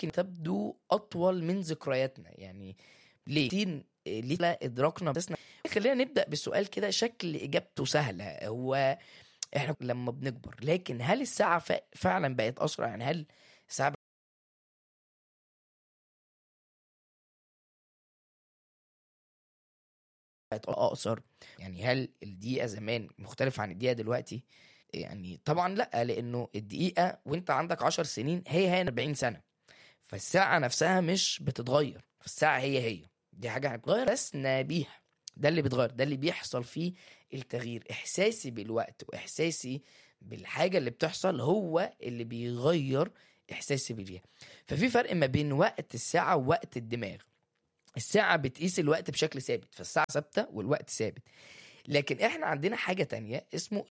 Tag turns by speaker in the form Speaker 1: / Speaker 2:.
Speaker 1: ممكن تبدو اطول من ذكرياتنا يعني ليه تين- ليه لا ادراكنا بس خلينا نبدا بسؤال كده شكل اجابته سهله هو احنا لما بنكبر لكن هل الساعه ف- فعلا بقت اسرع يعني هل الساعه بقت اقصر يعني هل الدقيقه زمان مختلف عن الدقيقه دلوقتي يعني طبعا لا لانه الدقيقه وانت عندك 10 سنين هي هي 40 سنه فالساعه نفسها مش بتتغير فالساعه هي هي دي حاجه هتتغير بس بيها ده اللي بيتغير ده اللي بيحصل فيه التغيير احساسي بالوقت واحساسي بالحاجه اللي بتحصل هو اللي بيغير احساسي بيها ففي فرق ما بين وقت الساعه ووقت الدماغ الساعه بتقيس الوقت بشكل ثابت فالساعه ثابته والوقت ثابت لكن احنا عندنا حاجه تانية اسمه